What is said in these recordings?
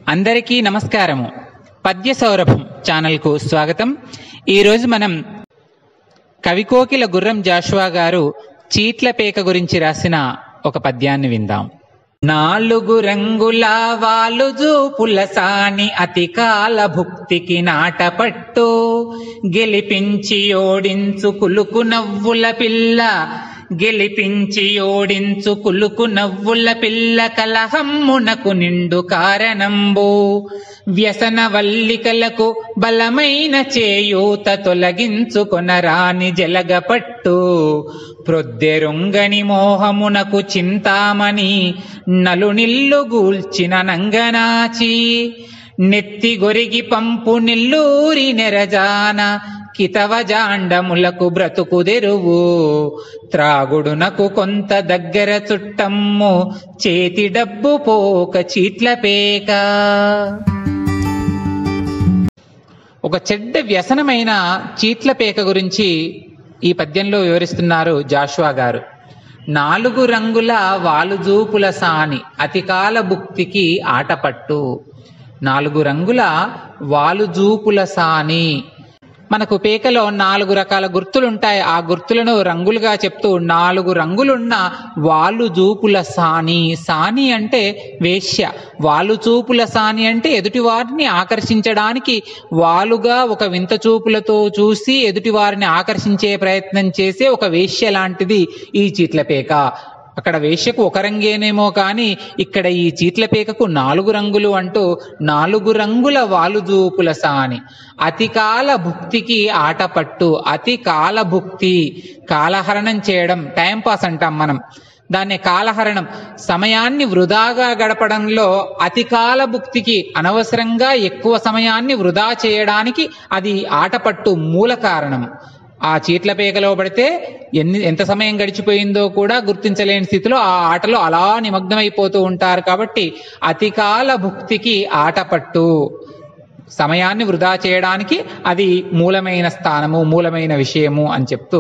అందరికీ నమస్కారము పద్య సౌరభం ఛానల్కు స్వాగతం ఈరోజు మనం కవికోకిల గుర్రం జాషువా గారు చీట్ల పేక గురించి రాసిన ఒక పద్యాన్ని విందాం నాలుగు రంగుల వాలు జూపుల సాని అతి కాల భుక్తికి నాటపట్టు గెలిపించి ఓడించు కులుకు నవ్వుల పిల్ల గెలిపించి ఓడించు కులుకు నవ్వుల పిల్ల కలహమ్మునకు నిండు కారణంబు వ్యసన వల్లికలకు బలమైన చేయూత తొలగించుకొనరాని జలగపట్టు ప్రొద్దెరుంగని మోహమునకు చింతామణి నలునిల్లు గూల్చిన నంగనాచి నెత్తి గొరిగి పంపు నిల్లూరి నెరజాన కితవజాండములకు బ్రతుకుదెరువు త్రాగుడునకు కొంత దగ్గర చుట్టమ్ము చేతి డబ్బు పోక చీట్ల పేక ఒక చెడ్డ వ్యసనమైన చీట్ల పేక గురించి ఈ పద్యంలో వివరిస్తున్నారు జాషువా గారు నాలుగు రంగుల వాలుజూపుల సాని అతికాల భుక్తికి ఆటపట్టు నాలుగు రంగుల వాలుజూపుల సాని మనకు పేకలో నాలుగు రకాల గుర్తులు ఉంటాయి ఆ గుర్తులను రంగులుగా చెప్తూ నాలుగు రంగులున్న వాలు జూపుల సాని సాని అంటే వేశ్య వాలు చూపుల సాని అంటే ఎదుటి వారిని ఆకర్షించడానికి వాలుగా ఒక వింత చూపులతో చూసి ఎదుటి వారిని ఆకర్షించే ప్రయత్నం చేసే ఒక వేశ్య లాంటిది ఈ చీట్ల పేక అక్కడ వేశ్యకు ఒక రంగేనేమో కానీ ఇక్కడ ఈ చీట్ల పేకకు నాలుగు రంగులు అంటూ నాలుగు రంగుల వాలుజూపుల సాని అతికాల భుక్తికి ఆటపట్టు అతి కాల భుక్తి కాలహరణం చేయడం టైంపాస్ అంటాం మనం దాన్ని కాలహరణం సమయాన్ని వృధాగా గడపడంలో అతికాల భుక్తికి అనవసరంగా ఎక్కువ సమయాన్ని వృధా చేయడానికి అది ఆటపట్టు మూల కారణం ఆ చీట్ల పేకలో పడితే ఎన్ని ఎంత సమయం గడిచిపోయిందో కూడా గుర్తించలేని స్థితిలో ఆ ఆటలో అలా నిమగ్నమైపోతూ ఉంటారు కాబట్టి అతికాల భుక్తికి ఆటపట్టు సమయాన్ని వృధా చేయడానికి అది మూలమైన స్థానము మూలమైన విషయము అని చెప్తూ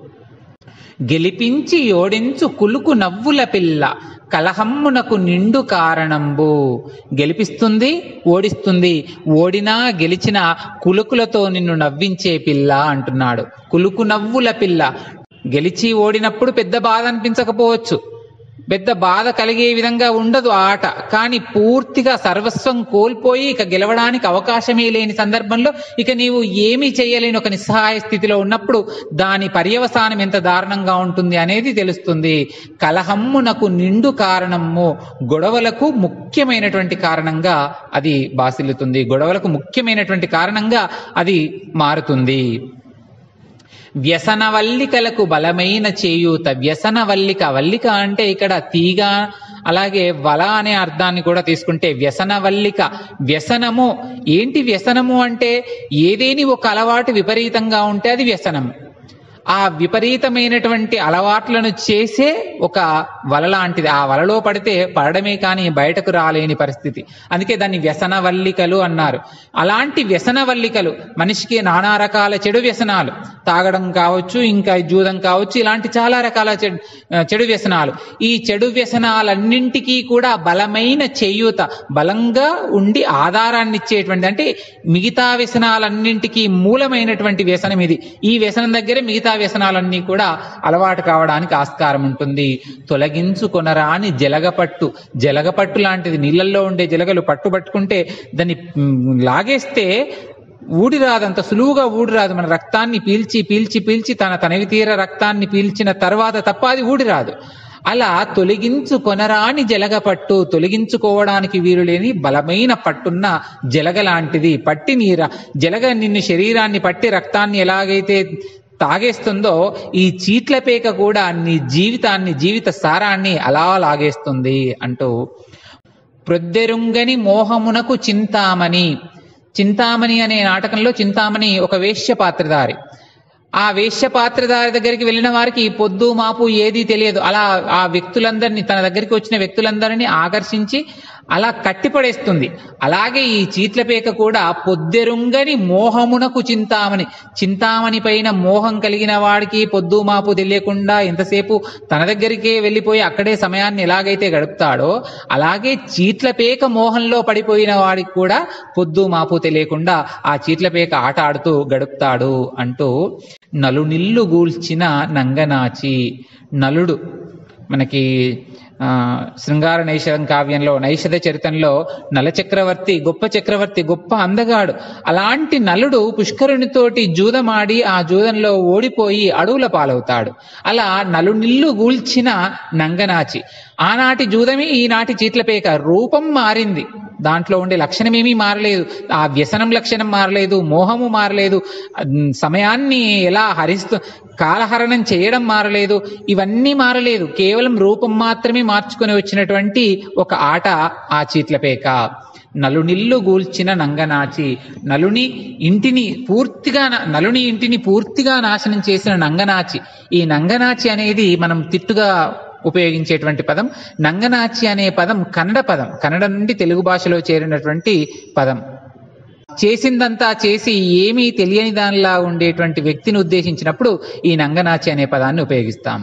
గెలిపించి ఓడించు కులుకు నవ్వుల పిల్ల కలహమ్మునకు నిండు కారణంబు గెలిపిస్తుంది ఓడిస్తుంది ఓడినా గెలిచిన కులుకులతో నిన్ను నవ్వించే పిల్ల అంటున్నాడు కులుకు నవ్వుల పిల్ల గెలిచి ఓడినప్పుడు పెద్ద బాధ అనిపించకపోవచ్చు పెద్ద బాధ కలిగే విధంగా ఉండదు ఆ ఆట కానీ పూర్తిగా సర్వస్వం కోల్పోయి ఇక గెలవడానికి అవకాశమే లేని సందర్భంలో ఇక నీవు ఏమీ చేయలేని ఒక నిస్సహాయ స్థితిలో ఉన్నప్పుడు దాని పర్యవసానం ఎంత దారుణంగా ఉంటుంది అనేది తెలుస్తుంది కలహమ్మునకు నిండు కారణము గొడవలకు ముఖ్యమైనటువంటి కారణంగా అది బాసిల్లుతుంది గొడవలకు ముఖ్యమైనటువంటి కారణంగా అది మారుతుంది వ్యసన వల్లికలకు బలమైన చేయూత వ్యసన వల్లిక వల్లిక అంటే ఇక్కడ తీగ అలాగే వల అనే అర్థాన్ని కూడా తీసుకుంటే వ్యసన వల్లిక వ్యసనము ఏంటి వ్యసనము అంటే ఏదేని ఒక అలవాటు విపరీతంగా ఉంటే అది వ్యసనం ఆ విపరీతమైనటువంటి అలవాట్లను చేసే ఒక వల లాంటిది ఆ వలలో పడితే పడడమే కానీ బయటకు రాలేని పరిస్థితి అందుకే దాన్ని వ్యసన వల్లికలు అన్నారు అలాంటి వ్యసన వల్లికలు మనిషికి నానా రకాల చెడు వ్యసనాలు తాగడం కావచ్చు ఇంకా జూదం కావచ్చు ఇలాంటి చాలా రకాల చెడు చెడు వ్యసనాలు ఈ చెడు వ్యసనాలన్నింటికీ కూడా బలమైన చేయూత బలంగా ఉండి ఆధారాన్ని ఇచ్చేటువంటి అంటే మిగతా వ్యసనాలన్నింటికీ మూలమైనటువంటి వ్యసనం ఇది ఈ వ్యసనం దగ్గరే మిగతా వ్యసనాలన్నీ కూడా అలవాటు కావడానికి ఆస్కారం ఉంటుంది తొలగించుకొనరాని జలగపట్టు జలగపట్టు లాంటిది నీళ్ళల్లో ఉండే జలగలు పట్టు పట్టుకుంటే దాన్ని లాగేస్తే ఊడి రాదు అంత సులువుగా ఊడి రాదు మన రక్తాన్ని పీల్చి పీల్చి పీల్చి తన తనవి తీర రక్తాన్ని పీల్చిన తర్వాత తప్ప అది ఊడి రాదు అలా తొలగించు కొనరాని జలగపట్టు తొలగించుకోవడానికి వీలు లేని బలమైన పట్టున్న జలగ లాంటిది పట్టి నీర జలగ నిన్ను శరీరాన్ని పట్టి రక్తాన్ని ఎలాగైతే తాగేస్తుందో ఈ చీట్ల పేక కూడా నీ జీవితాన్ని జీవిత సారాన్ని అలా లాగేస్తుంది అంటూ ప్రొద్దెరుంగని మోహమునకు చింతామణి చింతామణి అనే నాటకంలో చింతామణి ఒక వేశ్య పాత్రధారి ఆ వేశ్య పాత్రధారి దగ్గరికి వెళ్ళిన వారికి పొద్దు మాపు ఏదీ తెలియదు అలా ఆ వ్యక్తులందరినీ తన దగ్గరికి వచ్చిన వ్యక్తులందరినీ ఆకర్షించి అలా కట్టిపడేస్తుంది అలాగే ఈ చీట్లపేక కూడా పొద్దెరుంగని మోహమునకు చింతామణి చింతామణి పైన మోహం కలిగిన వాడికి పొద్దు మాపు తెలియకుండా ఎంతసేపు తన దగ్గరికే వెళ్ళిపోయి అక్కడే సమయాన్ని ఎలాగైతే గడుపుతాడో అలాగే చీట్లపేక మోహంలో పడిపోయిన వాడికి కూడా పొద్దు మాపు తెలియకుండా ఆ చీట్లపేక ఆట ఆడుతూ గడుపుతాడు అంటూ నలునిల్లు గూల్చిన నంగనాచి నలుడు మనకి ఆ శృంగార నైషధం కావ్యంలో నైషధ చరితంలో నల చక్రవర్తి గొప్ప చక్రవర్తి గొప్ప అందగాడు అలాంటి నలుడు పుష్కరునితోటి జూదమాడి ఆ జూదంలో ఓడిపోయి అడవుల పాలవుతాడు అలా నలునిల్లు గూల్చిన నంగనాచి ఆనాటి జూదమే ఈనాటి చీట్లపేక రూపం మారింది దాంట్లో ఉండే లక్షణమేమీ మారలేదు ఆ వ్యసనం లక్షణం మారలేదు మోహము మారలేదు అన్- సమయాన్ని ఎలా హరిస్తూ కాలహరణం చేయడం మారలేదు ఇవన్నీ మారలేదు కేవలం రూపం మాత్రమే మార్చుకొని వచ్చినటువంటి ఒక ఆట ఆ చీట్లపేక నలునిల్లు గూల్చిన నంగనాచి నలుని ఇంటిని పూర్తిగా నా- నలుని ఇంటిని పూర్తిగా నాశనం చేసిన నంగనాచి ఈ నంగనాచి అనేది మనం తిట్టుగా ఉపయోగించేటువంటి పదం నంగనాచి అనే పదం కన్నడ పదం కన్నడ నుండి తెలుగు భాషలో చేరినటువంటి పదం చేసిందంతా చేసి ఏమీ తెలియని దానిలా ఉండేటువంటి వ్యక్తిని ఉద్దేశించినప్పుడు ఈ నంగనాచి అనే పదాన్ని ఉపయోగిస్తాం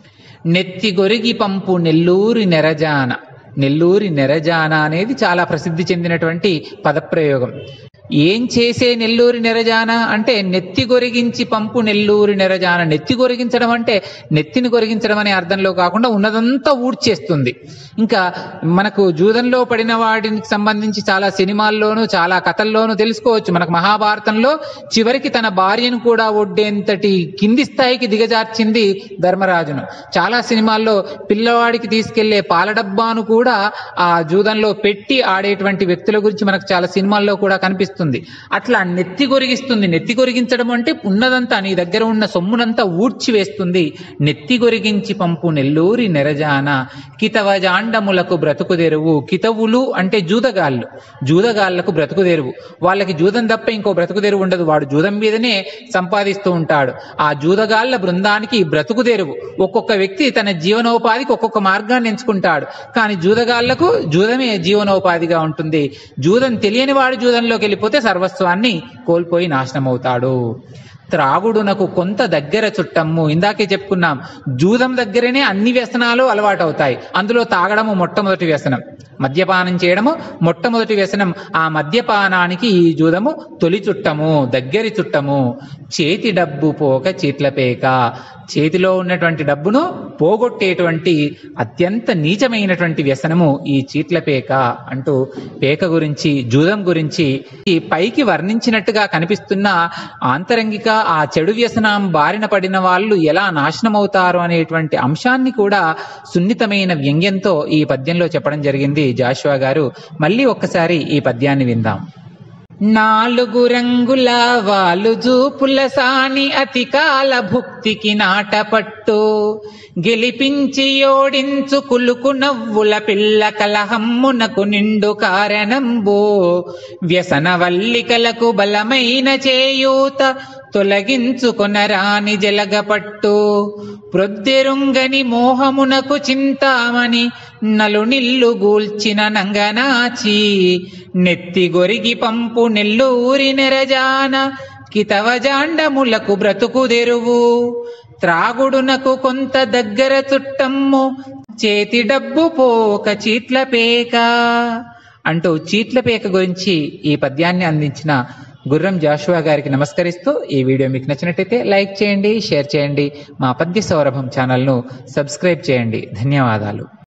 నెత్తి గొరిగి పంపు నెల్లూరి నెరజాన నెల్లూరి నెరజాన అనేది చాలా ప్రసిద్ధి చెందినటువంటి పదప్రయోగం ఏం చేసే నెల్లూరి నెరజాన అంటే నెత్తి గొరిగించి పంపు నెల్లూరి నెరజాన నెత్తి గొరిగించడం అంటే నెత్తిని గొరిగించడం అనే అర్థంలో కాకుండా ఉన్నదంతా ఊడ్చేస్తుంది ఇంకా మనకు జూదంలో పడిన వాటికి సంబంధించి చాలా సినిమాల్లోనూ చాలా కథల్లోనూ తెలుసుకోవచ్చు మనకు మహాభారతంలో చివరికి తన భార్యను కూడా ఒడ్డేంతటి కింది స్థాయికి దిగజార్చింది ధర్మరాజును చాలా సినిమాల్లో పిల్లవాడికి తీసుకెళ్లే పాల డబ్బాను కూడా ఆ జూదంలో పెట్టి ఆడేటువంటి వ్యక్తుల గురించి మనకు చాలా సినిమాల్లో కూడా కనిపిస్తుంది అట్లా నెత్తి కొరిగిస్తుంది నెత్తి కొరిగించడం అంటే ఉన్నదంతా నీ దగ్గర ఉన్న సొమ్మునంతా ఊడ్చి వేస్తుంది నెత్తి కొరిగించి పంపు నెల్లూరి నెరజాన కితవజాండములకు బ్రతుకుదెరువు కితవులు అంటే జూదగాళ్ళు జూదగాళ్లకు బ్రతుకుదెరువు వాళ్ళకి జూదం తప్ప ఇంకో బ్రతుకుదెరువు ఉండదు వాడు జూదం మీదనే సంపాదిస్తూ ఉంటాడు ఆ జూదగాళ్ల బృందానికి బ్రతుకుదెరువు ఒక్కొక్క వ్యక్తి తన జీవనోపాధికి ఒక్కొక్క మార్గాన్ని ఎంచుకుంటాడు కానీ జూదగాళ్లకు జూదమే జీవనోపాధిగా ఉంటుంది జూదం తెలియని వాడు జూదంలోకి వెళ్ళిపోతే సర్వస్వాన్ని కోల్పోయి నాశనమవుతాడు త్రాగుడునకు కొంత దగ్గర చుట్టము ఇందాకే చెప్పుకున్నాం జూదం దగ్గరనే అన్ని వ్యసనాలు అలవాటవుతాయి అందులో తాగడము మొట్టమొదటి వ్యసనం మద్యపానం చేయడము మొట్టమొదటి వ్యసనం ఆ మద్యపానానికి ఈ జూదము తొలి చుట్టము దగ్గరి చుట్టము చేతి డబ్బు పోక చీట్లపేక చేతిలో ఉన్నటువంటి డబ్బును పోగొట్టేటువంటి అత్యంత నీచమైనటువంటి వ్యసనము ఈ చీట్లపేక అంటూ పేక గురించి జూదం గురించి ఈ పైకి వర్ణించినట్టుగా కనిపిస్తున్న ఆంతరంగిక ఆ చెడు వ్యసనం బారిన పడిన వాళ్ళు ఎలా నాశనమవుతారు అనేటువంటి అంశాన్ని కూడా సున్నితమైన వ్యంగ్యంతో ఈ పద్యంలో చెప్పడం జరిగింది జాషువా గారు మళ్ళీ ఒక్కసారి ఈ పద్యాన్ని విందాం నాలుగు రంగుల వాలు జూపుల సాని అతి కాల భుక్తికి నాటపట్టు గెలిపించి ఓడించు కులుకు నవ్వుల పిల్ల కలహమ్మునకు నిండు కారణంబు వ్యసన వల్లికలకు బలమైన చేయూత తొలగించుకొనరాని జలగపట్టు ప్రొద్దెరుంగని మోహమునకు చింతామని నలునిల్లు గూల్చిన నంగనాచి నెత్తి గొరిగి పంపు నెల్లూరి నెరజాన కితవజాండములకు బ్రతుకుదెరువు త్రాగుడునకు కొంత దగ్గర చుట్టమ్ము చేతి డబ్బు పోక చీట్ల పేక అంటూ చీట్ల పేక గురించి ఈ పద్యాన్ని అందించిన గుర్రం జాషువా గారికి నమస్కరిస్తూ ఈ వీడియో మీకు నచ్చినట్టయితే లైక్ చేయండి షేర్ చేయండి మా పద్య సౌరభం ఛానల్ను సబ్స్క్రైబ్ చేయండి ధన్యవాదాలు